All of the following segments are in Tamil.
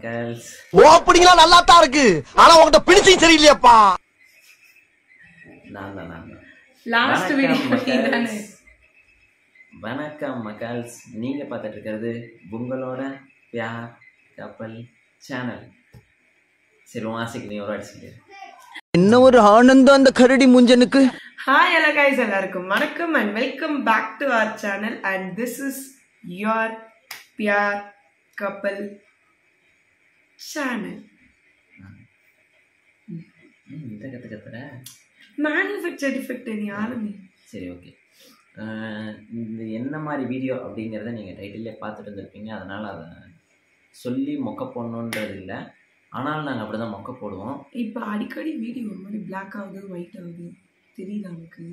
மக்கள்ஸ் ஓப்பனிங்லாம் நல்லா தான் இருக்கு ஆனா உங்ககிட்ட பிடிச்சும் சரியில்லையாப்பா நான் தான் நான் தான் லாஸ்ட் வணக்கம் வீடியோ தானே மக்கள்ஸ். வணக்கம் மக்கள்ஸ் நீங்க பார்த்துட்டு இருக்கிறது உங்களோட பியார் கப்பல் சேனல் சரி உன் ஆசைக்கு நீ ஒரு வாட்டி சொல்லு என்ன ஒரு ஆனந்தம் அந்த கரடி முஞ்சனுக்கு ஹாய் எல்லா கைஸ் எல்லாருக்கும் வணக்கம் and welcome back to our channel and this is your Pyaar couple channel ம், இந்த கற்று கத்துற மேனுஃபேக்சர் டிஃபெக்ட் நீ ஆளுமே சரி ஓகே இந்த என்ன மாதிரி வீடியோ அப்படிங்கிறத நீங்கள் டைட்டிலே பார்த்துட்டு இருந்திருப்பீங்க அதனால் அதை சொல்லி மொக்க போடணுன்றது இல்லை ஆனாலும் நாங்கள் அப்படி தான் மொக்க போடுவோம் இப்போ அடிக்கடி வீடியோ ஒரு மாதிரி பிளாக் ஆகுது ஒயிட் ஆகுது தெரியுதா நமக்கு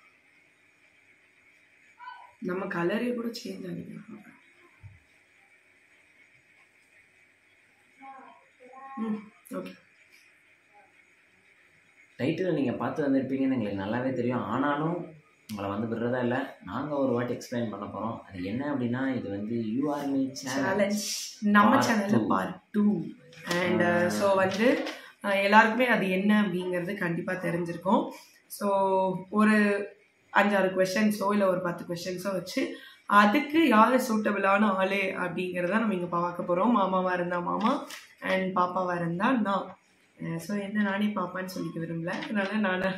நம்ம கலரே கூட சேஞ்ச் ஆகுது ம் ஓகே டைட்டில் நீங்கள் பார்த்து வந்திருப்பீங்கன்னு எங்களுக்கு நல்லாவே தெரியும் ஆனாலும் உங்களை வந்து விடுறதா இல்லை நாங்கள் ஒரு வாட்டி எக்ஸ்பிளைன் பண்ண போகிறோம் அது என்ன அப்படின்னா இது வந்து யூஆர்மி சேனல் சேலஞ்ச் நம்ம Part சேனல்ல two. Part two and so வந்து அஹ், எல்லாருக்குமே அது என்ன அப்படிங்கிறது கண்டிப்பாக தெரிஞ்சிருக்கும் ஸோ ஒரு அஞ்சாறு கொஷின்ஸோ இல்லை ஒரு பத்து கொஷின்ஸோ வச்சு அதுக்கு யார் சூட்டபிளான ஆளு அப்படிங்கிறத நம்ம இங்கே பார்க்க போகிறோம் மாமாவாக இருந்தால் மாமா அண்ட் பாப்பாவாக இருந்தால் நான் ஸோ என்ன நானே பாப்பான்னு சொல்லிக்க விரும்பல அதனால நானா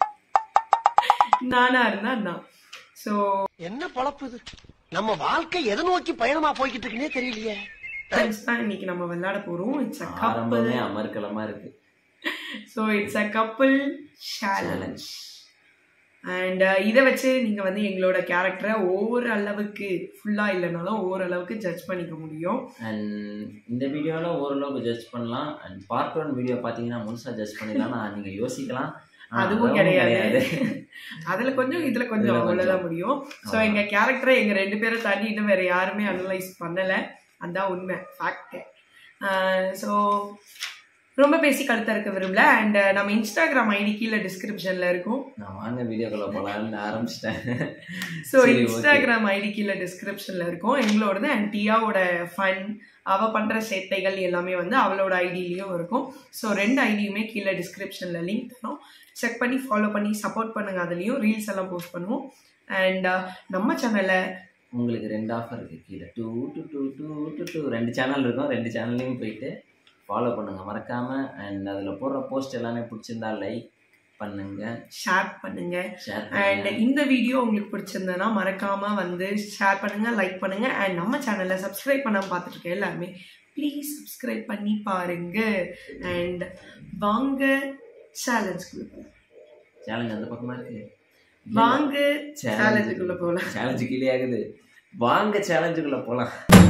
நானா இருந்தா நான் ஸோ என்ன பொழப்பு இது நம்ம வாழ்க்கை எதை நோக்கி பயணமா போய்கிட்டு இருக்குன்னே தெரியலையே தான் இன்னைக்கு நம்ம விளையாட போகிறோம் இட்ஸ் அ கப்பல் ஆரம்பமே அமர்க்கலமாக இருக்குது so it's a couple challenge and இதை வச்சு நீங்கள் வந்து எங்களோட கேரக்டரை ஒவ்வொரு அளவுக்கு ஃபுல்லாக இல்லைனாலும் ஓரளவுக்கு ஜட்ஜ் பண்ணிக்க முடியும் அண்ட் இந்த வீடியோவில் ஓரளவுக்கு ஜட்ஜ் பண்ணலாம் அண்ட் பார்ட் ஒன் வீடியோ பார்த்தீங்கன்னா முழுசாக ஜட்ஜ் பண்ணிடலாம் நான் நீங்கள் யோசிக்கலாம் ஆனா, அதுவும் கிடையாது அதில் கொஞ்சம் இதில் கொஞ்சம் இதுல கொஞ்சம். அவ்வளோதான் முடியும் ஸோ ஆமா. எங்கள் கேரக்டரை எங்கள் ரெண்டு பேரை தாண்டி இன்னும் வேறு யாருமே அனலைஸ் பண்ணலை அதான் உண்மை ஃபேக்ட் ஸோ ரொம்ப பேசி கழுத்த இருக்க விரும்பல அண்ட் நம்ம இன்ஸ்டாகிராம் ஐடி கீழே டிஸ்கிரிப்ஷனில் இருக்கும் நான் வாங்க வீடியோக்குள்ளே போகலான்னு ஆரம்பிச்சிட்டேன் ஸோ சரி, okay. இன்ஸ்டாகிராம் ஐடி கீழே டிஸ்கிரிப்ஷனில் இருக்கும் எங்களோடது அண்ட் டியாவோட ஃபன் அவள் பண்ணுற சேட்டைகள் எல்லாமே வந்து அவளோட ஐடியிலையும் இருக்கும் ஸோ ரெண்டு ஐடியுமே கீழே டிஸ்கிரிப்ஷனில் லிங்க் தரோம் செக் பண்ணி ஃபாலோ பண்ணி சப்போர்ட் பண்ணுங்க அதுலேயும் ரீல்ஸ் எல்லாம் போஸ்ட் பண்ணுவோம் அண்ட் நம்ம சேனலை உங்களுக்கு ரெண்டு ஆஃபர் இருக்குது கீழே two two two two two two ரெண்டு சேனல் இருக்கும் ரெண்டு சேனல்லையும் போயிட்டு ஃபாலோ பண்ணுங்கள் மறக்காமல் அண்ட் அதில் போடுற போஸ்ட் எல்லாமே பிடிச்சிருந்தா லைக் பண்ணுங்க ஷேர் பண்ணுங்க ஷேர் அண்ட் பண்ணுங்க இந்த வீடியோ உங்களுக்கு பிடிச்சிருந்ததுன்னா மறக்காம வந்து ஷேர் பண்ணுங்க லைக் பண்ணுங்க அண்ட் நம்ம சேனலை சப்ஸ்கிரைப் பண்ணாம பார்த்துட்டு இருக்க எல்லாருமே ப்ளீஸ் சப்ஸ்கிரைப் பண்ணி பாருங்க அண்ட் வாங்க சேலஞ்சுக்குள்ள போகலாம் சேலஞ்ச் அந்த பக்கமாக இருக்குது வாங்க சேலஞ்சுக்குள்ள போகலாம் சேலஞ்சு கீழே ஆகுது வாங்க சேலஞ்சுக்குள்ளே போகலாம்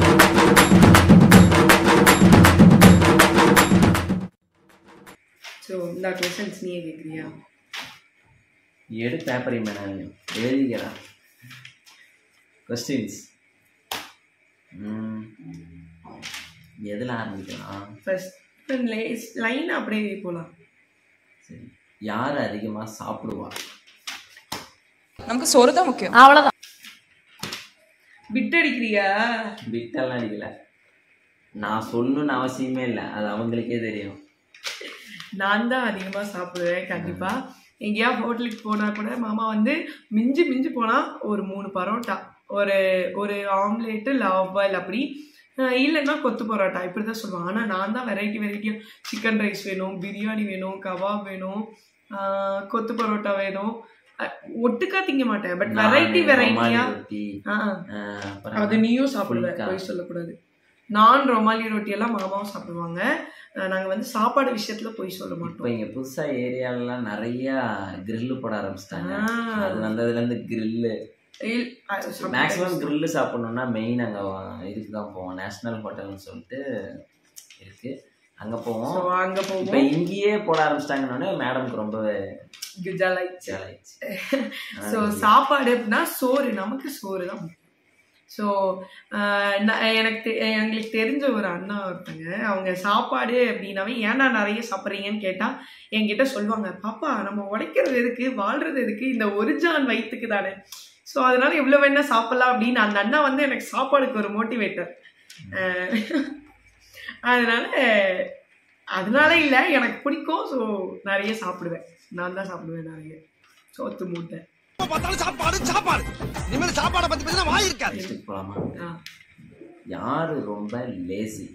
ஸோ இந்த கொஸ்டின்ஸ் நீயே கேட்குறியா எடு பேப்பரையும் மேடம் எழுதிக்கிறேன் கொஸ்டின்ஸ் எதில் ஆரம்பிக்கலாம் ஃபர்ஸ்ட் லைன் அப்படியே போகலாம் சரி யார் அதிகமாக சாப்பிடுவா நமக்கு சோறு தான் முக்கியம் அவ்வளவுதான் பிட் அடிக்கிறியா பிட்டெல்லாம் அடிக்கல நான் சொல்லணும்னு அவசியமே இல்லை அது அவங்களுக்கே தெரியும் நான் தான் அதிகமாக சாப்பிடுவேன் கண்டிப்பாக எங்கேயா ஹோட்டலுக்கு போனால் கூட மாமா வந்து மிஞ்சி மிஞ்சி போனால் ஒரு மூணு பரோட்டா ஒரு ஒரு ஆம்லேட்டு லாவ் பாயில் அப்படி அஹ் இல்லைன்னா கொத்து பரோட்டா இப்படி தான் சொல்லுவாங்க ஆனால் நான் தான் வெரைட்டி வெரைட்டியாக சிக்கன் ரைஸ் வேணும் பிரியாணி வேணும் கபாப் வேணும் அஹ் கொத்து பரோட்டா வேணும் அஹ் ஒட்டுக்கா திங்க மாட்டேன் பட் வெரைட்டி நானு, வெரைட்டியா ரொமாலி ரொட்டி, ஆஹ், அப்புறம் அது நீயும் சாப்பிடுவ புல்கா. போய் சொல்லக்கூடாது நான் ரொமாலி ரொட்டி எல்லாம் மாமாவும் சாப்பிடுவாங்க அஹ் நாங்க வந்து சாப்பாடு விஷயத்துல போய் சொல்ல இப்போ மாட்டோம் இங்கே புதுசாக ஏரியாலலாம் நிறைய கிரில்லு போட ஆரம்பிச்சிட்டாங்க ஆ. அது வந்ததுலேருந்து கிரில்லு இல்- அஹ் சாப்பிட்டு மேக்ஸிமம் கிரில்லு சாப்பிடணுன்னா மெயின் அங்கே இதுக்கு தான் போவோம் நேஷ்னல் ஹோட்டல்னு சொல்லிட்டு இருக்கு அங்கே So, போவோம் அங்க இப்போ போவோம் இங்கேயே போட ஆரம்பிச்சிட்டாங்கன்னொடனே மேடம்க்கு ரொம்ப குஜாலாயிடுச்சு ஜாலியாயிடுச்சு ஸோ சாப்பாடு அப்படின்னா சோறு நமக்கு சோறு தான் ஸோ எனக்கு தெ- எங்களுக்கு தெரிஞ்ச ஒரு அண்ணா ஒருத்தங்க அவங்க சாப்பாடு அப்படின்னாவே ஏன்டா நிறைய சாப்பிட்றீங்கன்னு கேட்டால் என்கிட்ட சொல்லுவாங்க பாப்பா நம்ம உடைக்கிறது எதுக்கு வாழ்றது எதுக்கு இந்த ஒரு ஜான் வயிற்றுக்கு தானே ஸோ அதனால எவ்வளோ வேணா சாப்பிடலாம் அப்படின்னு அந்த அண்ணா வந்து எனக்கு சாப்பாடுக்கு ஒரு மோட்டிவேட்டர் அதனால அதனால இல்லை எனக்கு பிடிக்கும் ஸோ நிறைய சாப்பிடுவேன் நான் தான் சாப்பிடுவேன் நிறைய சோத்து மூட்டை பார்த்தாலும் சாப்பாடு சாப்பாடு இனிமேல் சாப்பாடை பத்தி பேசினா வாய் இருக்காது நெக்ஸ்ட்டுக்கு போகலாமா ஆ யாரு ரொம்ப லேசி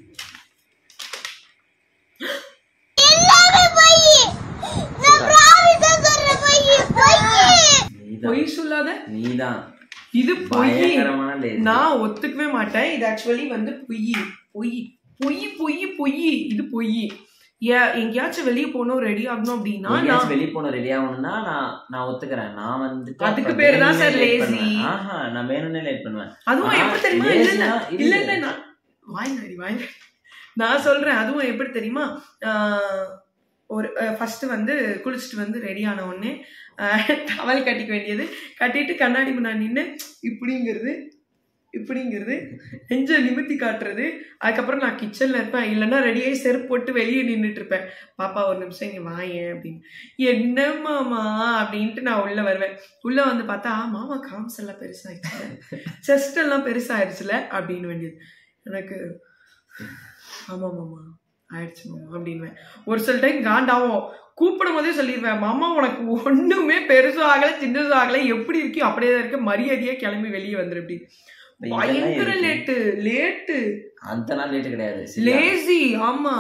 நீதான் பொய் சொல்லாத நீதான் இது பொய் பயங்கரமான லேசி நான் ஒத்துக்கவே மாட்டேன் இது ஆக்சுவலி வந்து பொய் பொய் பொய் பொய் பொய் இது பொய் ஏ- எங்கேயாச்சும் வெளியே போகணும் ரெடி ஆகணும் அப்படின்னா நான் எங்கேயாச்சும் வெளிய போன ரெடி ஆகணும்னா நான் நான் ஒத்துக்கிறேன் நான் வந்துட்டு அதுக்கு அப்ப பேரு தான் வேணும்னே sir late lazy. பண்ணுவேன். ஆஹா நான் வேணும்னே லேட் பண்ணுவேன் அதுவும் ஆனா, எப்படி தெரியுமா இல்ல இல்ல lazy-னா இல்ல இல்ல நான் வாய்நாடி வாய் நான் சொல்றேன் அதுவும் எப்படி தெரியுமா ஆஹ், ஒரு ஃபர்ஸ்ட் வந்து குளிச்சுட்டு வந்து ரெடி ஆன உடனே டவல் கட்டிக்க வேண்டியது கட்டிட்டு கண்ணாடி முன்னாடி நின்று இப்படிங்கிறது இப்படிங்கிறது நெஞ்ச நிமித்தி காட்டுறது அதுக்கப்புறம் நான் கிச்சன்ல இருப்பேன் இல்லைன்னா ரெடியாகி செருப்பு போட்டு வெளியே நின்றுட்டு இருப்பேன் பாப்பா ஒரு நிமிஷம் இங்க வாயேன் அப்படின்னு என்ன மாமா அப்படின்ட்டு நான் உள்ள வருவேன் உள்ள வந்து பார்த்தா மாமா காம்ஸ் எல்லாம் பெருசாயிடுச்சுல செஸ்ட் எல்லாம் பெருசாயிடுச்சுல அப்படின்னு வேண்டியது எனக்கு ஆமா மாமா ஆயிடுச்சு மாமா அப்படின்வேன் ஒரு சில டைம் காண்டாவும் கூப்பிடும் போதே சொல்லிடுவேன் மாமா உனக்கு ஒண்ணுமே பெருசும் ஆகல சின்னதும் ஆகல எப்படி இருக்கோ அப்படியே தான் இருக்கு மரியாதையா கிளம்பி வெளியே வந்துரு அப்படி இதெல்லாம் பயங்கர எதுக்கு? லேட்டு லேட்டு அந்த நாள் லேட்டு கிடையாது சரியா? லேசி ஆமா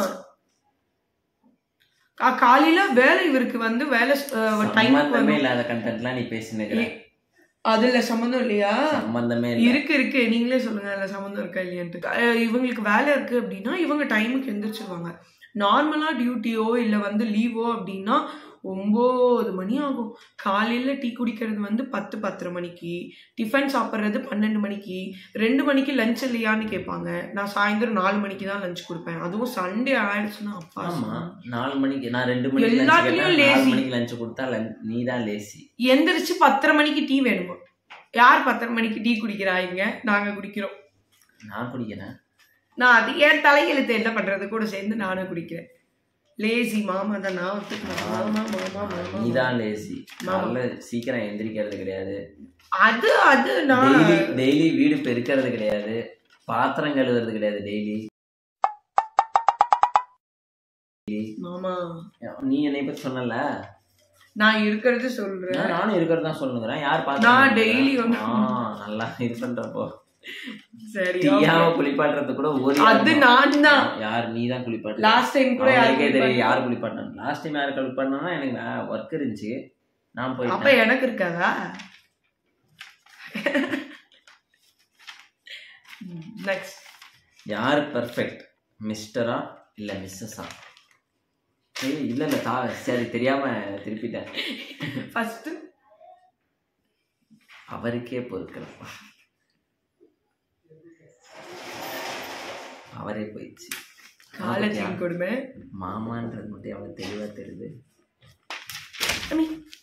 கா- காலையில வேலை இவருக்கு வந்து வேலை டைம் சம்பந்தமே இல்லாத கண்டென்ட்லாம் நீ பேசினுக்கிற அதுல சம்மந்தம் இல்லையா சம்பந்தமே இல்ல இருக்கு இருக்கு நீங்களே சொல்லுங்க அதுல சம்மந்தம் இருக்கா இல்லையான்ட்டு அஹ் இவங்களுக்கு வேலை இருக்கு அப்படின்னா இவங்க டைமுக்கு எந்திரிச்சிருவாங்க நார்மலா டியூட்டியோ இல்ல வந்து லீவோ அப்படின்னா ஒம்பது மணி ஆகும் காலையில டீ குடிக்கிறது வந்து பத்து பத்தரை மணிக்கு டிஃபன் சாப்பிட்றது பன்னெண்டு மணிக்கு ரெண்டு மணிக்கு லஞ்ச் இல்லையான்னு கேட்பாங்க நான் சாயந்தரம் நாலு மணிக்கு தான் லஞ்ச் கொடுப்பேன் அதுவும் சண்டே ஆயிடுச்சுன்னா அப்பா ஆமா நாலு மணிக்கு நான் ரெண்டு மணிக்கு lunch எல்லாத்துலயும் கேட்டா, நாலு lazy. மணிக்கு லஞ்ச் கொடுத்தா நீ தான் லேசி எந்திரிச்சு பத்தரை மணிக்கு டீ வேணுமா யார் பத்தரை மணிக்கு டீ குடிக்கிறாங்க நாங்க குடிக்கிறோம் நான் குடிக்கிறேன் நான் அது என் தலையெழுத்து என்ன பண்றது கூட சேர்ந்து நானும் குடிக்கிறேன் லேசி மாமா தான் நான் ஒத்துக்கிறேன். மாமா மாமா மாமா நீ தான் லேசி காலைல சீக்கிரம் எந்திரிக்கிறது கிடையாது அது அது நான் டெய்லி டெய்லி வீடு பெருக்கிறது கிடையாது பாத்திரம் கழுவுறது கிடையாது டெய்லி மாமா நீ என்னை பத்தி சொன்னல நான் இருக்கிறது சொல்றேன் நானும் இருக்கிறது தான் சொல்லுங்கிறேன் யார் நான் பார்த்து daily வந்து- நல்லா இது பண்றப்போ சரி தீயாம குளிப்பாட்டுறது கூட ஒரு அது நான் தான் யார் நீ தான் குளிப்பாட்டு லாஸ்ட் டைம் கூட அவங்களுக்கே தெரியும் யாருக்கு யார் குளிப்பாட்டினா லாஸ்ட் டைம் யார் குளிப்பாட்டினா எனக்கு ஒர்க் இருந்துச்சு நான் அப்ப போயிட்டேன் எனக்கு இருக்காதா நெக்ஸ்ட் யார் பர்ஃபெக்ட் மிஸ்டரா இல்ல மிஸ்ஸஸா ஏய் இல்ல இல்ல தா சரி தெரியாம திருப்பிட்டேன் ஃபர்ஸ்ட் அவருக்கே பொறுக்கலாம் அவரே போயிடுச்சு காலேஜ் கொடுமை மாமான்றது மட்டும் எவ்வளவு தெளிவா தெரியுது I mean,